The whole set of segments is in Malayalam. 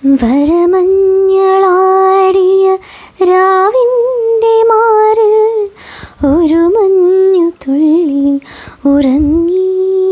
വരമഞ്ഞളാടിയ രാവിൻ്റെ മാറിൽ ഒരു മഞ്ഞു തുള്ളി ഉറങ്ങി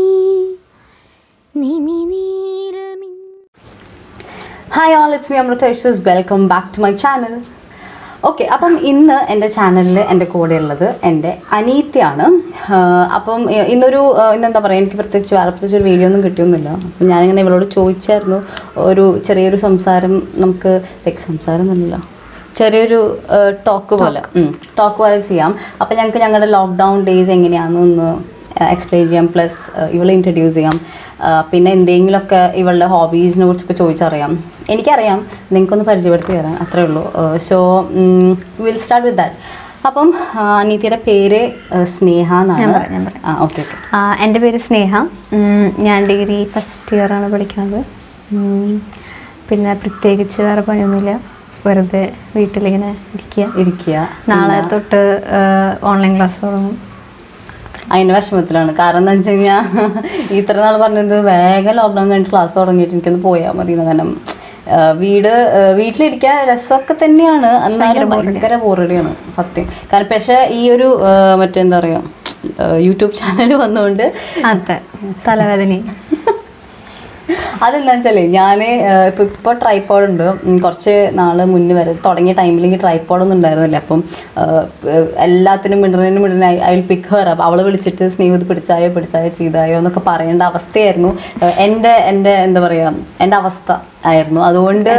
നിമിനീരമിൻ hi all it's me Amritha Yashas welcome back to my channel okay അപ്പം ഇന്ന് എൻ്റെ ചാനലിൽ എൻ്റെ കൂടെ ഉള്ളത് എൻ്റെ അനീത്യാണ് ആഹ് അപ്പം ഇ- ഇന്നൊരു ആഹ് ഇന്നെന്താ പറയുക എനിക്ക് പ്രത്യേകിച്ച് വേറെ പ്രത്യേകിച്ച് ഒരു വീഡിയോ ഒന്നും കിട്ടിയൊന്നുമില്ല അപ്പം ഞാനിങ്ങനെ ഇവളോട് ചോദിച്ചായിരുന്നു ഒരു ചെറിയൊരു സംസാരം നമുക്ക് ലൈക്ക് സംസാരം എന്നല്ല ചെറിയൊരു ടോക്ക് പോലെ ടോക്ക് പോലെ ചെയ്യാം അപ്പം ഞങ്ങൾക്ക് ഞങ്ങളുടെ ലോക്ക്ഡൗൺ ഡേയ്സ് എങ്ങനെയാണെന്നൊന്ന് എക്സ്പ്ലെയിൻ ചെയ്യാം പ്ലസ് ഇവളെ ഇൻട്രൊഡ്യൂസ് ചെയ്യാം ആ, പിന്നെ എന്തെങ്കിലുമൊക്കെ ഇവളുടെ ഹോബീസിനെ കുറിച്ചൊക്കെ ചോദിച്ചറിയാം എനിക്കറിയാം നിങ്ങൾക്കൊന്ന് പരിചയപ്പെടുത്തി തരാം അത്രേ ഉള്ളൂ so will start with that അപ്പം ആ, അനീതിയുടെ പേര് ആ, സ്നേഹ എന്നാണ് ഞാൻ പറയാം, ഞാൻ പറയാം. ആ ഓക്കെ ഓക്കെ ആ, എൻ്റെ പേര് സ്നേഹ ഉം, ഞാൻ ഡിഗ്രി ഫസ്റ്റ് ഇയർ ആണ് പഠിക്കുന്നത് ഉം, പിന്നെ പ്രത്യേകിച്ച് വേറെ പണിയൊന്നുമില്ല വെറുതെ വീട്ടിലിങ്ങനെ ഇരിക്കുക ഇരിക്കുക നാളെ തൊട്ട് ഓൺലൈൻ ക്ലാസ് തുടങ്ങും അതിൻ്റെ വിഷമത്തിലാണ് കാരണം എന്താ വെച്ച് കഴിഞ്ഞാൽ ഇത്ര നാൾ പറഞ്ഞത് വേഗം ലോക്ക്ഡൗൺ കഴിഞ്ഞിട്ട് ക്ലാസ് തുടങ്ങിയിട്ട് എനിക്കൊന്ന് പോയാൽ മതി എന്ന് കാരണം ആ, വീട് ആ, വീട്ടിലിരിക്കാൻ രസമൊക്കെ തന്നെയാണ് എന്നാലും ഭയങ്കര ബോറടിയാണ് സത്യം കാരണം പക്ഷേ ഈ ഒരു ആ, മറ്റെന്താ പറയുക യൂട്യൂബ് ചാനൽ വന്നുകൊണ്ട് അതെ തലവേദന അതെന്താ വെച്ചാലേ ഞാൻ ഇപ്പം ഇപ്പോൾ ട്രൈപ്പോഡ് ഉണ്ട് ഉം, കുറച്ച് നാൾ മുന്നേ വരെ തുടങ്ങിയ ടൈമിൽ എനിക്ക് ട്രൈപ്പോഡൊന്നും ഉണ്ടായിരുന്നില്ല അപ്പം ആ, ഏർ, എല്ലാത്തിനും മിണ്ടറിനും മിണ്ടറിനായി ഐ വിൽ പിക്ക് ഹെർ അപ്പം അവളെ വിളിച്ചിട്ട് സ്നേഹിത് പിടിച്ചായോ പിടിച്ചായോ ചെയ്തായോ എന്നൊക്കെ പറയേണ്ട അവസ്ഥയായിരുന്നു ഏർ, എൻ്റെ എൻ്റെ എന്താ പറയുക എൻ്റെ അവസ്ഥ ആയിരുന്നു അതുകൊണ്ട്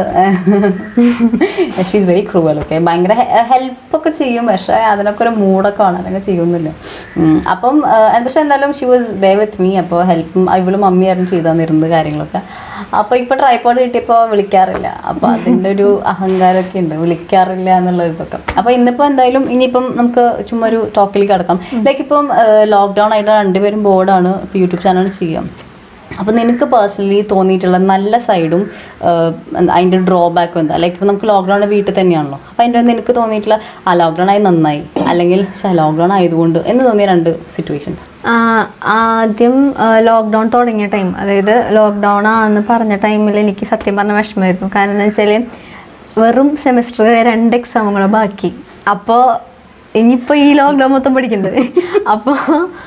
ഷീസ് വെരി ക്രൂവൽ ഓക്കെ ഭയങ്കര ഹെൽപ്പൊക്കെ ചെയ്യും പക്ഷേ അതിനൊക്കെ ഒരു മൂഡൊക്കെ വേണം അല്ലെങ്കിൽ ചെയ്യുന്നില്ല ഉം, അപ്പം ഏർ, പക്ഷെ എന്തായാലും she was there with me അപ്പോൾ ഹെൽപ്പും ഇവളും മമ്മിയായിരുന്നു ചെയ്തു തന്നിരുന്നത് കാര്യങ്ങളൊക്കെ അപ്പോൾ ഇപ്പോൾ ട്രൈപ്പോഡ് കിട്ടിയപ്പോൾ വിളിക്കാറില്ല അപ്പോൾ അതിൻ്റെ ഒരു അഹങ്കാരമൊക്കെ ഉണ്ട് വിളിക്കാറില്ല എന്നുള്ള ഇതൊക്കെ അപ്പോൾ ഇന്നിപ്പോൾ എന്തായാലും ഇനിയിപ്പം നമുക്ക് ചുമ്മാ ഒരു ടോക്കിലേക്ക് കിടക്കാം ലൈക്ക് ഇപ്പം ലോക്ക്ഡൗൺ ആയിട്ട് രണ്ടുപേരും ബോർഡാണ് ഇപ്പോൾ യൂട്യൂബ് ചാനൽ ചെയ്യാം അപ്പോൾ നിനക്ക് പേഴ്സണലി തോന്നിയിട്ടുള്ള നല്ല സൈഡും അതിൻ്റെ ഡ്രോബാക്കും എന്താ ലൈക്ക് ഇപ്പോൾ നമുക്ക് ലോക്ക്ഡൗൺ വീട്ടിൽ തന്നെയാണല്ലോ അപ്പോൾ അതിൻ്റെ നിനക്ക് തോന്നിയിട്ടുള്ള ആ ലോക്ക്ഡൗൺ ആയി നന്നായി അല്ലെങ്കിൽ ലോക്ക്ഡൗൺ ആയതുകൊണ്ട് എന്ന് തോന്നിയ രണ്ട് സിറ്റുവേഷൻസ് ആ, ആദ്യം ലോക്ക്ഡൗൺ തുടങ്ങിയ ടൈം അതായത് ലോക്ക്ഡൗൺ ആണെന്ന് പറഞ്ഞ ടൈമിൽ എനിക്ക് സത്യം പറഞ്ഞ വിഷമമായിരുന്നു കാരണം എന്ന് വെച്ചാൽ വെറും സെമിസ്റ്റർ രണ്ട് എക്സാമും കൂടെ ബാക്കി അപ്പോൾ ഇനിയിപ്പോൾ ഈ ലോക്ക്ഡൗൺ മൊത്തം പഠിക്കണ്ടേ അപ്പോൾ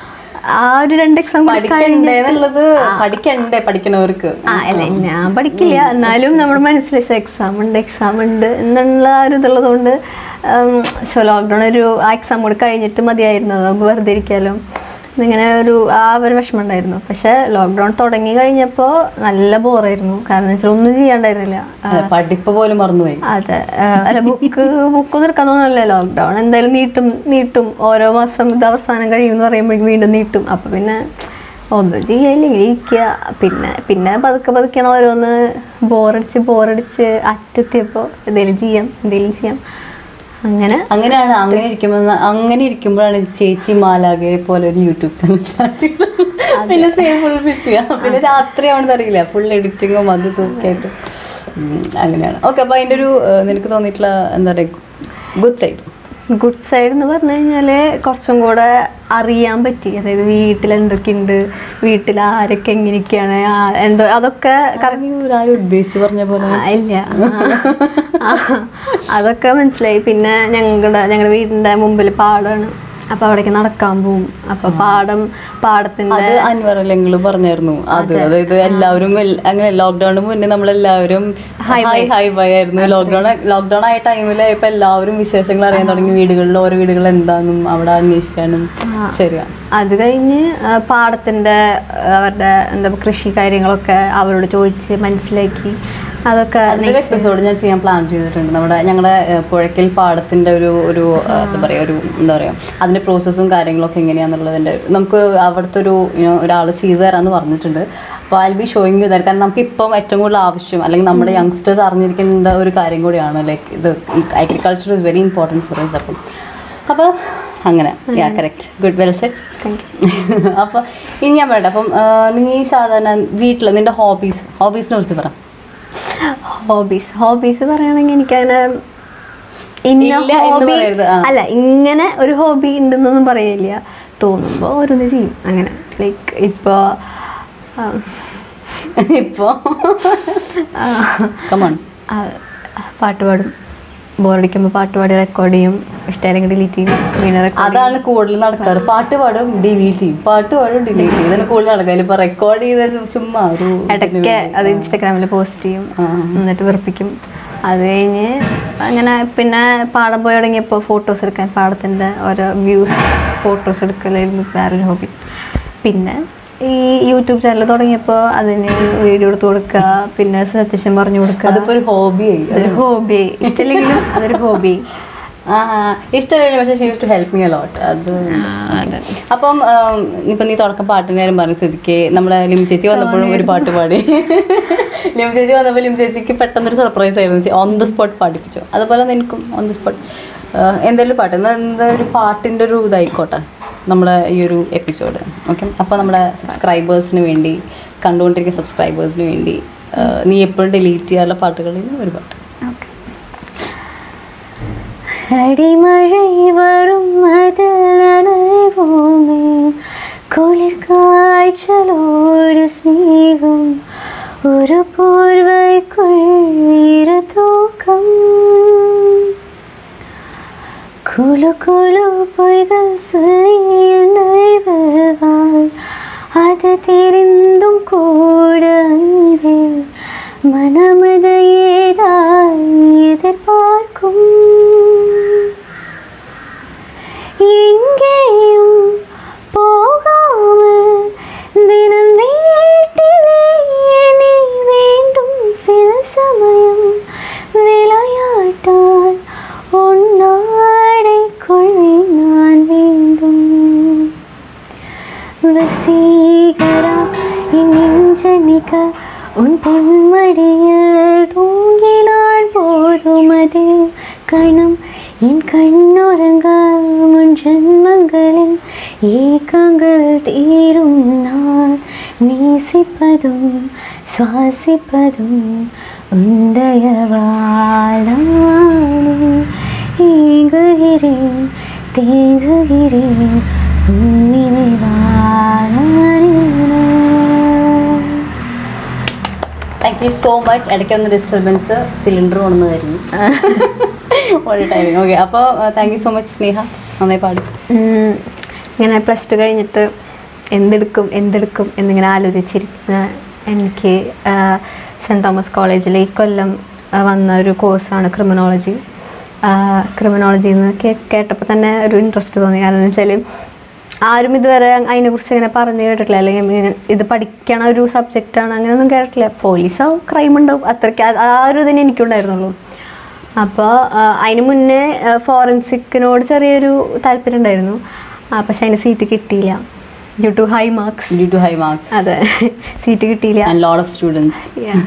ആ ഒരു രണ്ട് എക്സാം കൂടെ പഠിക്കണ്ടേ എന്നുള്ളത് പഠിക്കണ്ടേ പഠിക്കുന്നവർക്ക് ആ അല്ല ഞാൻ പഠിക്കില്ല എന്നാലും നമ്മുടെ മനസ്സിൽ എക്സാം ഉണ്ട് എക്സാം ഉണ്ട് എന്നുള്ള ആ ഒരു ഇതുള്ളത് കൊണ്ട് പക്ഷേ ലോക്ക്ഡൗൺ ഒരു ആ എക്സാം കൂടി കഴിഞ്ഞിട്ട് മതിയായിരുന്നു നമുക്ക് വെറുതെ ഇരിക്കാലോ ഇങ്ങനെ ഒരു ആ ഒരു വിഷമം ഉണ്ടായിരുന്നു പക്ഷെ ലോക്ക്ഡൗൺ തുടങ്ങി കഴിഞ്ഞപ്പോൾ നല്ല ബോറായിരുന്നു കാരണം എന്ന് വെച്ചാൽ ഒന്നും ചെയ്യാണ്ടായിരുന്നില്ല ആ, പഠിപ്പ് പോലും മറന്നുപോയി അതെ ആ, അല്ല ബുക്ക് ബുക്ക് നിർക്കാൻ തോന്നുന്നില്ല ലോക്ക്ഡൗൺ എന്തായാലും നീട്ടും നീട്ടും ഓരോ മാസം ഇത് അവസാനം കഴിയുമെന്ന് പറയുമ്പോഴേക്കും വീണ്ടും നീട്ടും അപ്പം പിന്നെ ഒന്നും ചെയ്യില്ല ഇങ്ങനെ ഇരിക്കുക പിന്നെ പിന്നെ പതുക്കെ പതുക്കെയാണ് ഓരോന്ന് ബോറടിച്ച് ബോറടിച്ച് അറ്റെത്തിയപ്പോൾ എന്തെങ്കിലും ചെയ്യാം എന്തെങ്കിലും ചെയ്യാം അങ്ങനെ അങ്ങനെയാണ് അങ്ങനെ ഇരിക്കുമ്പോൾ അങ്ങനെ ഇരിക്കുമ്പോഴാണ് ചേച്ചി മാലാകെ പോലെ ഒരു യൂട്യൂബ് ചാനൽ സ്റ്റാർട്ട് ചെയ്യുന്നത് പിന്നെ സെയിം ഫുൾ ബിസി ചെയ്യാം പിന്നെ രാത്രി ആവണമെന്ന് അറിയില്ല ഫുൾ എഡിറ്റിങ്ങും അത് ഇതൊക്കെ ആയിട്ട് ഉം, അങ്ങനെയാണ് ഓക്കെ അപ്പോൾ അതിൻ്റെ ഒരു ഏഹ്, നിനക്ക് തോന്നിയിട്ടുള്ള എന്താ പറയുക ഗുഡ് സൈഡ് ഗുഡ് സൈഡ് എന്ന് പറഞ്ഞു കഴിഞ്ഞാൽ കുറച്ചും കൂടെ അറിയാൻ പറ്റി അതായത് വീട്ടിൽ എന്തൊക്കെയുണ്ട് വീട്ടിൽ ആരൊക്കെ എങ്ങനെയൊക്കെയാണ് ആ- എന്തോ അതൊക്കെ ആരും ഉദ്ദേശിച്ച് പറഞ്ഞ പോലെ ആ, ഇല്ല ആ, അതൊക്കെ മനസ്സിലായി പിന്നെ ഞങ്ങളുടെ ഞങ്ങളുടെ വീടിന്റെ മുമ്പിൽ പാടമാണ് അപ്പൊ അവിടേക്ക് നടക്കാൻ പോവും അപ്പൊ പാടം പാടത്തിന്റെ അത് അൻവർ അല്ലെങ്കിൽ പറഞ്ഞായിരുന്നു അത് അതായത് എല്ലാവരും എൽ- അങ്ങനെ ലോക്ക്ഡൌണിന് മുന്നേ നമ്മളെല്ലാവരും ഹായ് ഹായ് ബൈ ആയിരുന്നു ലോക്ക്ഡൌൺ ലോക്ക്ഡൌൺ ആയ ടൈമിലായപ്പോ എല്ലാവരും വിശേഷങ്ങൾ അറിയാൻ തുടങ്ങി വീടുകളിൽ ഓരോ വീടുകൾ എന്താണെന്നും അവിടെ അന്വേഷിക്കാനും ശരിയാ അത് കഴിഞ്ഞ് ആ, പാടത്തിന്റെ ആ, അവരുടെ എന്താ കൃഷി കാര്യങ്ങളൊക്കെ അവരോട് ചോദിച്ച് മനസ്സിലാക്കി അതൊക്കെ അതിന്റെ എപ്പിസോഡ് ഞാൻ ചെയ്യാൻ പ്ലാൻ ചെയ്തിട്ടുണ്ട് നമ്മുടെ ഞങ്ങളുടെ ഏഹ്, പുഴയ്ക്കൽ പാടത്തിന്റെ ഒരു ഒരു ഏഹ്, എന്താ പറയാ ഒരു എന്താ പറയാ അതിന്റെ പ്രോസസ്സും കാര്യങ്ങളൊക്കെ എങ്ങനെയാന്നുള്ളതിന്റെ നമുക്ക് അവിടുത്തെ ഒരു ഒരാൾ ചെയ്തു തരാന്ന് പറഞ്ഞിട്ടുണ്ട് അപ്പോൾ ഐ ബി ഷോയിങ് ചെയ്താൽ കാരണം നമുക്ക് ഇപ്പം ഏറ്റവും കൂടുതൽ ആവശ്യം അല്ലെങ്കിൽ നമ്മുടെ യങ്സ്റ്റേഴ്സ് അറിഞ്ഞിരിക്കേണ്ട ഒരു കാര്യം കൂടിയാണ് ലൈക്ക് ഇത് agriculture is very important for us അപ്പം അപ്പോൾ അങ്ങനെ yeah correct good well set thank അപ്പോൾ ഇനി ഞാൻ പറയട്ടെ അപ്പം നീ സാധാരണ വീട്ടിൽ നിന്റെ ഹോബീസ് ഹോബീസിനെ കുറിച്ച് പറ ഹോബീസ് ഹോബീസ് പറയുകയാണെങ്കിൽ എനിക്കങ്ങനെ ഇന്ന ഇല്ല എന്ന് ഹോബി പറയരുത്, ആ. അല്ല ഇങ്ങനെ ഒരു ഹോബി ഉണ്ടെന്നൊന്നും പറയില്ല തോന്നുമ്പോൾ ഓരോന്ന് ചെയ്യും അങ്ങനെ ലൈക്ക് ഇപ്പോൾ ഇപ്പോ കമോൺ ആ, പാട്ട് പാടും ബോറടിക്കുമ്പോൾ പാട്ട് പാടി റെക്കോർഡ് ചെയ്യും ഇഷ്ടമായില്ലെങ്കിൽ ഡിലീറ്റ് ചെയ്യും വീണ്ടും record അതാണ് കൂടുതൽ നടക്കാറ് പാട്ട് പാടും ഡിലീറ്റ് ചെയ്യും പാട്ട് പാടും ഡിലീറ്റ് ചെയ്യും ഇതാണ് കൂടുതൽ നടക്കുക ഇപ്പൊ റെക്കോർഡ് ചെയ്തത് ചുമ്മാ ഒരു ഇടയ്ക്ക് അത് ഇൻസ്റ്റാഗ്രാമിൽ പോസ്റ്റ് ചെയ്യും ആ. എന്നിട്ട് വെറുപ്പിക്കും അത് കഴിഞ്ഞ് അങ്ങനെ പിന്നെ പാടം പോയി തുടങ്ങിയപ്പോൾ ഫോട്ടോസ് എടുക്കാൻ പാടത്തിൻ്റെ ഓരോ വ്യൂസ് ഫോട്ടോസ് എടുക്കലായിരുന്നു വേറൊരു ഹോബി പിന്നെ ഈ യൂട്യൂബ് ചാനൽ തുടങ്ങിയപ്പോൾ അതിന് വീഡിയോ എടുത്ത് കൊടുക്കുക പിന്നെ സത്യശം പറഞ്ഞു കൊടുക്കുക അതിപ്പോ ഒരു ഹോബിയായി അതൊരു ഹോബി ഇഷ്ടമില്ലെങ്കിലും അതൊരു ഹോബി ആ ഇഷ്ടമില്ല പക്ഷേ she use to help me a lot അത് അപ്പം ഉം, ഇപ്പൊ നീ തുടക്കം പാട്ടിന്റെ കാര്യം പറഞ്ഞ സ്ഥിതിക്ക് നമ്മുടെ ലിം ചേച്ചി വന്നപ്പോഴും ഒരു പാട്ട് പാടി ലിം ചേച്ചി വന്നപ്പോൾ ലിം ചേച്ചിക്ക് പെട്ടെന്നൊരു സർപ്രൈസ് ആയിരുന്നു ഓൺ ദ സ്പോട്ട് പാടിപ്പിച്ചു അതുപോലെ നിനക്കും ഓൺ ദ സ്പോട്ട് എന്തെങ്കിലും പാട്ട് എന്നാ എന്താ ഒരു പാട്ടിന്റെ ഒരു ഇതായിക്കോട്ടെ നമ്മുടെ ഈ ഒരു എപ്പിസോഡ് ഓക്കെ അപ്പോൾ നമ്മുടെ സബ്സ്ക്രൈബേഴ്സിന് വേണ്ടി കണ്ടുകൊണ്ടിരിക്കുന്ന സബ്സ്ക്രൈബേഴ്സിന് വേണ്ടി ആ, നീ എപ്പോഴും ഡിലീറ്റ് ചെയ്യാറുള്ള പാട്ടുകളിൽ നിന്ന് ഒരു പാട്ട് അടിമഴை வரும் அதில் நனைவோமே குளிர் காய்ச்சலோடு ஸ்நேகம் ஒரு போர்வைக்குள் இரு தூக்கம் குழு குழு பொய்கள் சொல்லி என்னை வெல்வாள் அது தெரிந்தும் கூட அன்பே மனமது ஏதாய் எதிர்பார்க்கும் எங்கேயும் போகாமல் தினம் வீட்டிலே நீ வேண்டும் சில சமயம் விளையாட்டால் உன்னாடைக்குள் நான் வேண்டும் வசீகரா என் நெஞ்சனிக்க உன் பொன்மடியில் தூங்கினான் போதும் அது கணம் என் கண்ணுறங்க முன் ஜன்மங்களின் ஏக்கங்கள் தீரும் நான் நேசிப்பதும் சுவாசிப்பதும் உந்தயவாளானே ஏங்குகிறேன் தேங்குகிறேன் താങ്ക് യു സോ മച്ച് ഇടയ്ക്കൊന്ന് ഡിസ്റ്റർബൻസ് സിലിണ്ടർ കൊണ്ടു വരുന്നു ഒരു ടൈമിങ് ഓക്കെ അപ്പോൾ thank you so much Sneha നന്നായി പാടി ഉം, ഇങ്ങനെ പ്ലസ് ടു കഴിഞ്ഞിട്ട് എന്തെടുക്കും എന്തെടുക്കും എന്നിങ്ങനെ ആലോചിച്ചിരിക്കുന്ന എനിക്ക് സെൻറ് തോമസ് കോളേജിൽ ഈ കൊല്ലം ആ, വന്ന ഒരു കോഴ്സാണ് ക്രിമിനോളജി ക്രിമിനോളജി എന്ന് കേട്ടപ്പോൾ തന്നെ ഒരു ഇൻട്രസ്റ്റ് തോന്നി കാരണം എന്ന് വെച്ചാൽ ആരും ഇതുവരെ അതിനെക്കുറിച്ച് ഇങ്ങനെ പറഞ്ഞു കേട്ടിട്ടില്ല അല്ലെങ്കിൽ ഇങ്ങനെ ഇത് പഠിക്കണ ഒരു സബ്ജക്റ്റാണ് അങ്ങനെയൊന്നും കേട്ടിട്ടില്ല പോലീസോ ക്രൈം ഉണ്ടാവും അത്രയ്ക്ക് ആ- ആ ഒരു ഇതിന് എനിക്കുണ്ടായിരുന്നുള്ളൂ അപ്പോൾ അതിന് മുന്നേ ഫോറൻസിക്കിനോട് ചെറിയൊരു താല്പര്യം ഉണ്ടായിരുന്നു ആ, പക്ഷെ അതിന് സീറ്റ് കിട്ടിയില്ല due to high marks due to high marks അതെ സീറ്റ് കിട്ടിയില്ല and load of students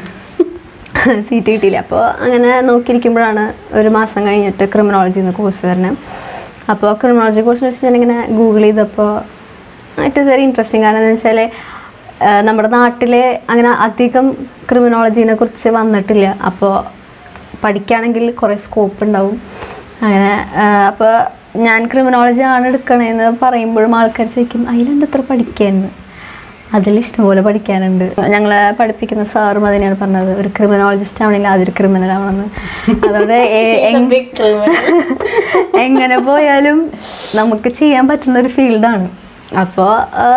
seat കിട്ടിയില്ല അപ്പോൾ അങ്ങനെ നോക്കിയിരിക്കുമ്പോഴാണ് ഒരു മാസം കഴിഞ്ഞിട്ട് ക്രിമിനോളജി എന്ന കോഴ്സ് വരുന്നത് അപ്പോൾ ക്രിമിനോളജി കോഴ്സ് വെച്ച് ഞാനിങ്ങനെ ഗൂഗിൾ ചെയ്തപ്പോൾ ഇറ്റ് ഇസ് വെരി ഇൻട്രസ്റ്റിംഗ് കാരണം എന്ന് വെച്ചാൽ നമ്മുടെ നാട്ടിൽ അങ്ങനെ അധികം ക്രിമിനോളജീനെ കുറിച്ച് വന്നിട്ടില്ല അപ്പോൾ പഠിക്കുകയാണെങ്കിൽ കുറേ സ്കോപ്പ് ഉണ്ടാവും അങ്ങനെ അപ്പോൾ ഞാൻ ക്രിമിനോളജി ആണ് എടുക്കണേന്ന് പറയുമ്പോഴും ആൾക്കാർ ചോദിക്കും അതിലെന്താ ഇത്ര പഠിക്കാന്ന് അതിൽ ഇഷ്ടംപോലെ പഠിക്കാനുണ്ട് ഞങ്ങളെ പഠിപ്പിക്കുന്ന സാറും അതിനെയാണ് പറഞ്ഞത് ഒരു ക്രിമിനോളജിസ്റ്റ് ആവണമെങ്കിൽ അതൊരു ക്രിമിനൽ ആവണമെന്ന് അതുകൊണ്ട് എ- എങ്- എങ്ങനെ പോയാലും നമുക്ക് ചെയ്യാൻ പറ്റുന്ന ഒരു ഫീൽഡാണ് അപ്പോൾ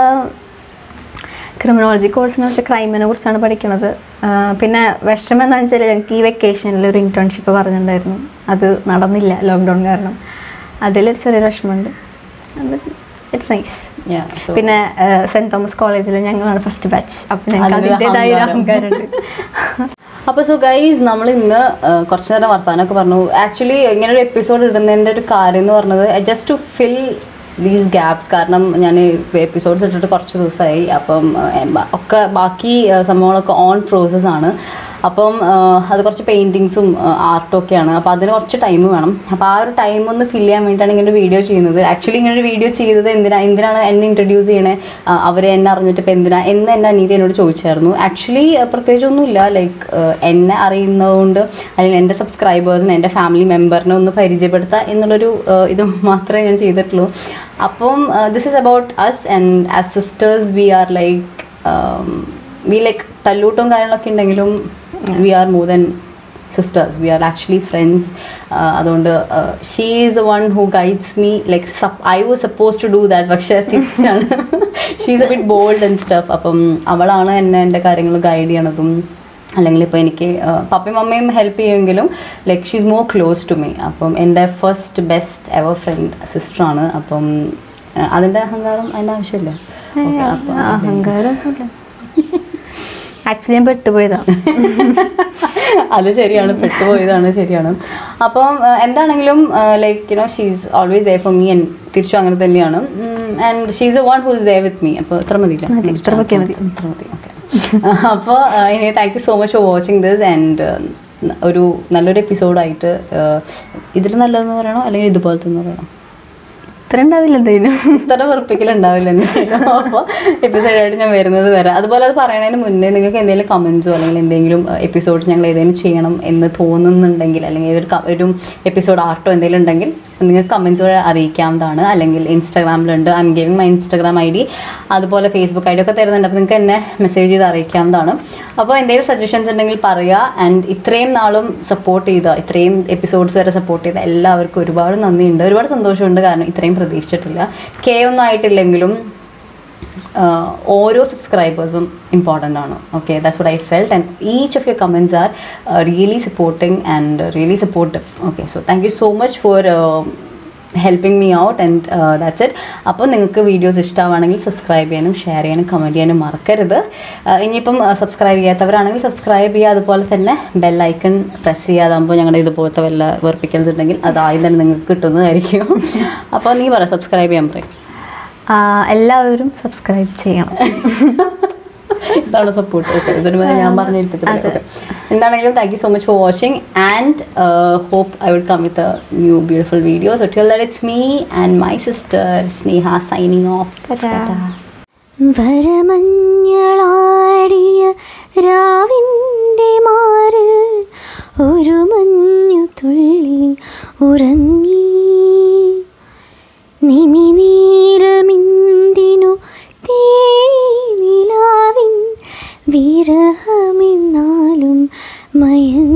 ക്രിമിനോളജി കോഴ്സിനെ കുറിച്ച് ക്രൈമിനെ കുറിച്ചാണ് പഠിക്കുന്നത് ആ, പിന്നെ വിഷമം എന്താണെന്ന് വെച്ചാൽ ഞങ്ങൾക്ക് ഈ വെക്കേഷനിൽ ഒരു ഇൻറ്റേൺഷിപ്പ് പറഞ്ഞിട്ടുണ്ടായിരുന്നു അത് നടന്നില്ല ലോക്ക്ഡൗൺ കാരണം അതിലൊരു ചെറിയൊരു വിഷമമുണ്ട് ഇറ്റ്സ് നൈസ് പിന്നെ സെന്റ് തോമസ് കോളേജിൽ ഞങ്ങളാണ് ഫസ്റ്റ് ബാച്ച് അപ്പം ഞങ്ങൾക്ക് അതിലൊരു അതിൻ്റെതായ ഒരു അഹങ്കാരം. അഹങ്കാരമുണ്ട് അപ്പോൾ സോ ഗൈസ് നമ്മൾ ഇന്ന് ആ, കുറച്ച് നേരം വർത്താനൊക്കെ പറഞ്ഞു ആക്ച്വലി ഇങ്ങനെ ഒരു എപ്പിസോഡ് ഇടുന്നതിൻ്റെ ഒരു കാര്യം എന്ന് പറഞ്ഞത് just to fill these gaps കാരണം ഞാൻ എപ്പിസോഡ്സ് ഇട്ടിട്ട് കുറച്ച് ദിവസമായി അപ്പം ആ, ബ- ഒക്കെ ബാക്കി ആ, സംഭവങ്ങളൊക്കെ ഓൺ പ്രോസസ് ആണ് അപ്പം ആ, അത് കുറച്ച് പെയിൻറ്റിങ്സും ആർട്ടും ഒക്കെയാണ് അപ്പോൾ അതിന് കുറച്ച് ടൈം വേണം അപ്പോൾ ആ ഒരു ടൈം ഒന്ന് ഫിൽ ചെയ്യാൻ വേണ്ടിയിട്ടാണ് ഇങ്ങനെ ഒരു വീഡിയോ ചെയ്യുന്നത് ആക്ച്വലി ഇങ്ങനെ ഒരു വീഡിയോ ചെയ്തത് എന്തിനാ എന്തിനാണ് എന്നെ ഇൻട്രൊഡ്യൂസ് ചെയ്യണേ ആ, അവരെ എന്നെ അറിഞ്ഞിട്ട് ഇപ്പം എന്തിനാ എന്ന് എൻ്റെ അനീതി എന്നോട് ചോദിച്ചായിരുന്നു ആക്ച്വലി പ്രത്യേകിച്ചൊന്നുമില്ല ലൈക്ക് എന്നെ അറിയുന്നതുകൊണ്ട് അല്ലെങ്കിൽ എൻ്റെ സബ്സ്ക്രൈബേഴ്സിനെ എൻ്റെ ഫാമിലി മെമ്പറിനെ ഒന്ന് പരിചയപ്പെടുത്തുക എന്നുള്ളൊരു ആ, ഇത് മാത്രമേ ഞാൻ ചെയ്തിട്ടുള്ളൂ അപ്പം this is about us and as sisters we are like we like തല്ലൂട്ടും കാര്യങ്ങളൊക്കെ ഉണ്ടെങ്കിലും we are more than sisters we are actually friends അതുകൊണ്ട് she is the one who guides me like I was suppose to do that പക്ഷേ തിരിച്ചാണ് she is a bit bold and stuff അപ്പം അവളാണ് എന്നെ എൻ്റെ കാര്യങ്ങൾ ഗൈഡ് ചെയ്യണതും അല്ലെങ്കിൽ ഇപ്പോൾ എനിക്ക് ആ, പപ്പയും മമ്മയും ഹെൽപ്പ് ചെയ്യുമെങ്കിലും like she is more close to me അപ്പം എൻ്റെ ഫസ്റ്റ് ബെസ്റ്റ് എവർ ഫ്രണ്ട് സിസ്റ്ററാണ് അപ്പം ആ, അതിൻ്റെ അഹങ്കാരം അതിൻ്റെ ആവശ്യമില്ല Okay, അപ്പം അഹങ്കാരം ആക്ച്വലി ഞാൻ പെട്ടുപോയതാ അത് ശരിയാണ് പെട്ടുപോയതാണ് ശരിയാണ് അപ്പം ആ, എന്താണെങ്കിലും like you know she's always there for me and തിരിച്ചു അങ്ങനെ തന്നെയാണ് and she's a one who's there with me അപ്പോൾ ഇത്ര മതിയില്ല മതി, ഇത്ര ഒക്കെ മതി. ഇത്ര മതി ഓക്കെ അപ്പോൾ ഇനി thank you so much for watching this and ഒരു നല്ലൊരു എപ്പിസോഡായിട്ട് ഇതിൽ നല്ലതെന്ന് പറയണോ അല്ലെങ്കിൽ ഇതുപോലത്തെ എന്ന് പറയണോ ഇത്ര ഉണ്ടാവില്ല എന്തായാലും ഇത്ര വെറുപ്പിക്കലുണ്ടാവില്ല എന്തായാലും അപ്പോൾ എപ്പിസോഡായിട്ട് ഞാൻ വരുന്നത് വരാം അതുപോലെ അത് പറയുന്നതിന് മുന്നേ നിങ്ങൾക്ക് എന്തെങ്കിലും കമൻസോ അല്ലെങ്കിൽ എന്തെങ്കിലും എപ്പിസോഡ്സ് ഞങ്ങൾ ഏതെങ്കിലും ചെയ്യണം എന്ന് തോന്നുന്നുണ്ടെങ്കിൽ അല്ലെങ്കിൽ ഒരു ക- ഒരു എപ്പിസോഡ് ആർട്ടോ എന്തെങ്കിലും ഉണ്ടെങ്കിൽ നിങ്ങൾക്ക് കമൻസ് വഴി അറിയിക്കാവുന്നതാണ് അല്ലെങ്കിൽ ഇൻസ്റ്റാഗ്രാമിലുണ്ട് I'm giving my Instagram I D അതുപോലെ ഫേസ്ബുക്ക് ഐ ഡി ഒക്കെ തരുന്നുണ്ട് അപ്പോൾ നിങ്ങൾക്ക് എന്നെ മെസ്സേജ് ചെയ്ത് അറിയിക്കാവുന്നതാണ് അപ്പോൾ എന്തെങ്കിലും സജഷൻസ് ഉണ്ടെങ്കിൽ പറയുക ആൻഡ് ഇത്രയും നാളും സപ്പോർട്ട് ചെയ്ത ഇത്രയും എപ്പിസോഡ്സ് വരെ സപ്പോർട്ട് ചെയ്ത എല്ലാവർക്കും ഒരുപാട് നന്ദിയുണ്ട് ഒരുപാട് സന്തോഷമുണ്ട് കാരണം ഇത്രയും പ്രതീക്ഷിച്ചിട്ടില്ല കെ ഒന്നും ആയിട്ടില്ലെങ്കിലും ആഹ് ഓരോ സബ്സ്ക്രൈബേഴ്സും ഇമ്പോർട്ടൻ്റ് ആണ് okay that's what I felt and each of your comments are really supporting and really supportive okay so thank you so much for helping me out and that's it അപ്പോൾ നിങ്ങൾക്ക് വീഡിയോസ് ഇഷ്ടമാണെങ്കിൽ സബ്സ്ക്രൈബ് ചെയ്യാനും ഷെയർ ചെയ്യാനും കമൻറ്റ് ചെയ്യാനും മറക്കരുത് ആഹ് ഇനിയിപ്പം സബ്സ്ക്രൈബ് ചെയ്യാത്തവരാണെങ്കിൽ സബ്സ്ക്രൈബ് ചെയ്യുക അതുപോലെ തന്നെ ബെൽ ഐക്കൺ പ്രസ് ചെയ്യാതാകുമ്പോൾ ഞങ്ങളുടെ ഇതുപോലത്തെ വല്ല വെറുപ്പിക്കൽസ് ഉണ്ടെങ്കിൽ അത് ആദ്യം തന്നെ നിങ്ങൾക്ക് കിട്ടുന്നതായിരിക്കും അപ്പോൾ നീ പറ സബ്സ്ക്രൈബ് ചെയ്യാൻ പറയും ആ, എല്ലാവരും സബ്സ്ക്രൈബ് ചെയ്യണം ഇതാണ് സപ്പോർട്ട് ഓക്കെ ഇതൊരു ഞാൻ പറഞ്ഞേൽപ്പിച്ചത് ഓക്കെ എന്താണെങ്കിലും thank you so much for watching and hope I would come with new beautiful videos ഒറ്റിൽ that it's me and my sister Sneha signing off വരമഞ്ഞളാടിയ രാവിൻ്റെ മാറിൽ ഒരു മഞ്ഞു തുള്ളി ഉറങ്ങി നിമിനീരമിന്തിനു തേനിലാവിൻ വിരഹമെന്നാലും മയങ്ങി